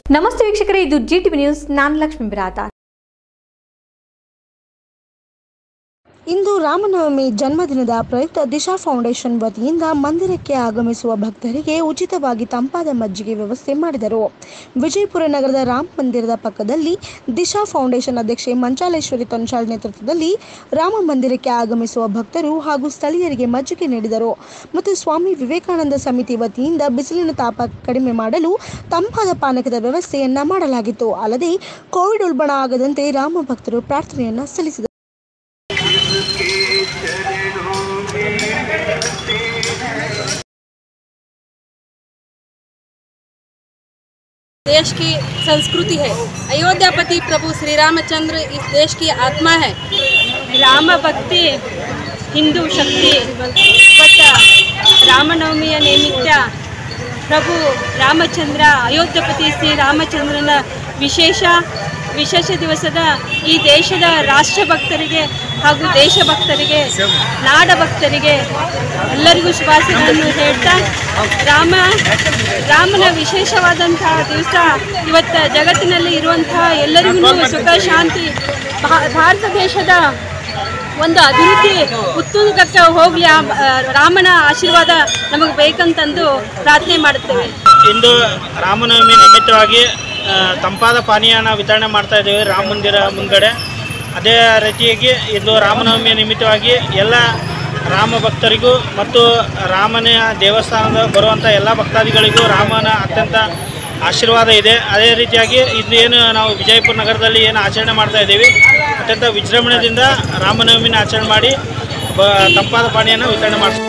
ನಮಸ್ತೆ ವೀಕ್ಷಕರೇ ಇದು ಜಿ ಟಿವಿ ನ್ಯೂಸ್ ನಾನು ಲಕ್ಷ್ಮೀ ಬಿರಾತ ಇಂದು ರಾಮನವಮಿ ಜನ್ಮದಿನದ ಪ್ರಯುಕ್ತ ದಿಶಾ ಫೌಂಡೇಶನ್ ವತಿಯಿಂದ ಮಂದಿರಕ್ಕೆ ಆಗಮಿಸುವ ಭಕ್ತರಿಗೆ ಉಚಿತವಾಗಿ ತಂಪಾದ ಮಜ್ಜಿಗೆ ವ್ಯವಸ್ಥೆ ಮಾಡಿದರು ವಿಜಯಪುರ ನಗರದ ರಾಮ ಮಂದಿರದ ಪಕ್ಕದಲ್ಲಿ ದಿಶಾ ಫೌಂಡೇಶನ್ ಅಧ್ಯಕ್ಷೆ ಮಂಚಾಲೇಶ್ವರಿ ತೊನ್ಶಾಳ್ ನೇತೃತ್ವದಲ್ಲಿ ರಾಮ ಮಂದಿರಕ್ಕೆ ಆಗಮಿಸುವ ಭಕ್ತರು ಹಾಗೂ ಸ್ಥಳೀಯರಿಗೆ ಮಜ್ಜಿಗೆ ನೀಡಿದರು ಮತ್ತು ಸ್ವಾಮಿ ವಿವೇಕಾನಂದ ಸಮಿತಿ ವತಿಯಿಂದ ಬಿಸಿಲಿನ ತಾಪ ಕಡಿಮೆ ಮಾಡಲು ತಂಪಾದ ಪಾನಕದ ವ್ಯವಸ್ಥೆಯನ್ನ ಮಾಡಲಾಗಿತ್ತು ಅಲ್ಲದೆ ಕೋವಿಡ್ ಉಲ್ಬಣ ಆಗದಂತೆ ರಾಮ ಭಕ್ತರು ಪ್ರಾರ್ಥನೆಯನ್ನ ಸಲ್ಲಿಸಿದರು देश की संस्कृति है अयोध्यापति प्रभु श्री रामचंद्र इस देश की आत्मा है ರಾಮ ಭಕ್ತಿ ಹಿಂದೂ ಶಕ್ತಿ ಬಟ್ ರಾಮನವಮಿಯ ನಿಮಿತ್ತ ಪ್ರಭು ರಾಮಚಂದ್ರ ಅಯೋಧ್ಯಪತಿ ಶ್ರೀ ರಾಮಚಂದ್ರನ ವಿಶೇಷ ವಿಶೇಷ ದಿವಸದ ಈ ದೇಶದ ರಾಷ್ಟ್ರ ಭಕ್ತರಿಗೆ ಹಾಗೂ ದೇಶಭಕ್ತರಿಗೆ ನಾಡ ಭಕ್ತರಿಗೆ ಎಲ್ಲರಿಗೂ ಶುಭಾಶಯಗಳನ್ನು ಹೇಳ್ತಾ ರಾಮ ರಾಮನ ವಿಶೇಷವಾದಂತಹ ದಿವಸ ಇವತ್ತು ಜಗತ್ತಿನಲ್ಲಿ ಇರುವಂತಹ ಎಲ್ಲರಿಗೂ ಸುಖ ಶಾಂತಿ ಭಾ- ಭಾರತ ದೇಶದ ಒಂದು ಅಭಿವೃದ್ಧಿ ಉತ್ತುಂಗಕ್ಕೆ ಹೋಗಲಿ ರಾಮನ ಆಶೀರ್ವಾದ ನಮಗೆ ಬೇಕಂತಂದು ಪ್ರಾರ್ಥನೆ ಮಾಡುತ್ತೇವೆ ಇಂದು ರಾಮನವಮಿ ನಿಮಿತ್ತವಾಗಿ ಆ, ತಂಪಾದ ಪಾನೀಯನ ವಿತರಣೆ ಮಾಡ್ತಾ ಇದ್ದೇವೆ ರಾಮ ಮಂದಿರ ಮುಂದ್ಗಡೆ ಅದೇ ರೀತಿಯಾಗಿ ಇಂದು ರಾಮನವಮಿಯ ನಿಮಿತ್ತವಾಗಿ ಎಲ್ಲ ರಾಮ ಭಕ್ತರಿಗೂ ಮತ್ತು ರಾಮನ ದೇವಸ್ಥಾನದ ಬರುವಂಥ ಎಲ್ಲ ಭಕ್ತಾದಿಗಳಿಗೂ ರಾಮನ ಅತ್ಯಂತ ಆಶೀರ್ವಾದ ಇದೆ ಅದೇ ರೀತಿಯಾಗಿ ಇದು ಏನು ನಾವು ವಿಜಯಪುರ ನಗರದಲ್ಲಿ ಏನು ಆಚರಣೆ ಮಾಡ್ತಾ ಇದ್ದೀವಿ ಅತ್ಯಂತ ವಿಜೃಂಭಣೆಯಿಂದ ರಾಮನವಮಿನ ಆಚರಣೆ ಮಾಡಿ ಬ ತಂಪಾದ ಪಾನೀಯನ ವಿತರಣೆ ಮಾಡ್ತೀವಿ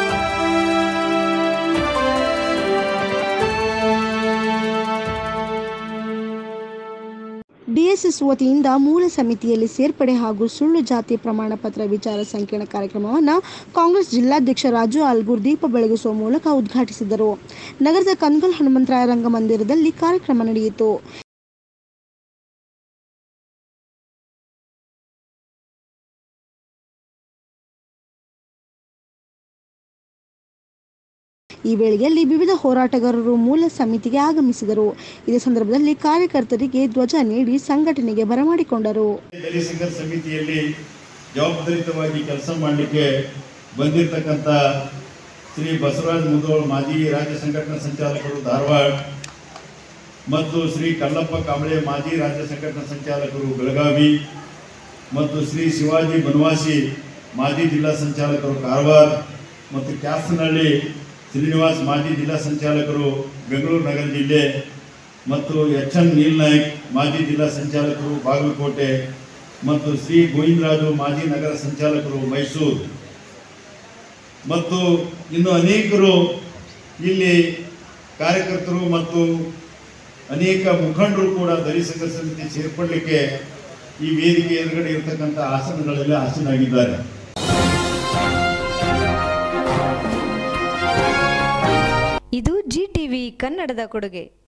ಡಿಎಸ್ಎಸ್ ವತಿಯಿಂದ ಮೂಲ ಸಮಿತಿಯಲ್ಲಿ ಸೇರ್ಪಡೆ ಹಾಗೂ ಸುಳ್ಳು ಜಾತಿ ಪ್ರಮಾಣ ಪತ್ರ ವಿಚಾರ ಸಂಕಿರಣ ಕಾರ್ಯಕ್ರಮವನ್ನು ಕಾಂಗ್ರೆಸ್ ಜಿಲ್ಲಾಧ್ಯಕ್ಷ ರಾಜು ಆಲ್ಗೂರ್ ದೀಪ ಬೆಳಗಿಸುವ ಮೂಲಕ ಉದ್ಘಾಟಿಸಿದರು ನಗರದ ಕನ್ಗಲ್ ಹನುಮಂತರಾಯ ರಂಗಮಂದಿರದಲ್ಲಿ ಕಾರ್ಯಕ್ರಮ ನಡೆಯಿತು ಈ ವೇಳೆಯಲ್ಲಿ ವಿವಿಧ ಹೋರಾಟಗಾರರು ಮೂಲ ಸಮಿತಿಗೆ ಆಗಮಿಸಿದರು ಇದೇ ಸಂದರ್ಭದಲ್ಲಿ ಕಾರ್ಯಕರ್ತರಿಗೆ ಧ್ವಜ ನೀಡಿ ಸಂಘಟನೆಗೆ ಬರಮಾಡಿಕೊಂಡರು ದಲಿತ ಸಮಿತಿಯಲ್ಲಿ ಜವಾಬ್ದಾರಿತವಾಗಿ ಕೆಲಸ ಮಾಡಲಿಕ್ಕೆ ಬಂದಿರತಕ್ಕಂಥ ಶ್ರೀ ಬಸವರಾಜ ಮುದೋಳ್ ಮಾಜಿ ರಾಜ್ಯ ಸಂಘಟನಾ ಸಂಚಾಲಕರು ಧಾರವಾಡ ಮತ್ತು ಶ್ರೀ ಕಲ್ಲಪ್ಪ ಕಾಂಬಳೆ ಮಾಜಿ ರಾಜ್ಯ ಸಂಘಟನಾ ಸಂಚಾಲಕರು ಬೆಳಗಾವಿ ಮತ್ತು ಶ್ರೀ ಶಿವಾಜಿ ಬನವಾಸಿ ಮಾಜಿ ಜಿಲ್ಲಾ ಸಂಚಾಲಕರು ಕಾರವಾರ ಮತ್ತು ಕ್ಯಾಸನಹಳ್ಳಿ ಶ್ರೀನಿವಾಸ್ ಮಾಜಿ ಜಿಲ್ಲಾ ಸಂಚಾಲಕರು ಬೆಂಗಳೂರು ನಗರ ಜಿಲ್ಲೆ ಮತ್ತು ಎಚ್ ಎನ್ ನೀಲ್ ನಾಯ್ಕ್ ಮಾಜಿ ಜಿಲ್ಲಾ ಸಂಚಾಲಕರು ಬಾಗಲಕೋಟೆ ಮತ್ತು ಶ್ರೀ ಗೋವಿಂದರಾಜು ಮಾಜಿ ನಗರ ಸಂಚಾಲಕರು ಮೈಸೂರು ಮತ್ತು ಇನ್ನು ಅನೇಕರು ಇಲ್ಲಿ ಕಾರ್ಯಕರ್ತರು ಮತ್ತು ಅನೇಕ ಮುಖಂಡರು ಕೂಡ ದಲಿತ ಸಂಘ ಸಮಿತಿ ಸೇರ್ಪಡಲಿಕ್ಕೆ ಈ ವೇದಿಕೆ ಎದುರುಗಡೆ ಇರತಕ್ಕಂಥ ಆಸನಗಳಲ್ಲಿ ಆಸೀನಾಗಿದ್ದಾರೆ ಇದು ಜಿ ಟಿವಿ ಕನ್ನಡದ ಕೊಡುಗೆ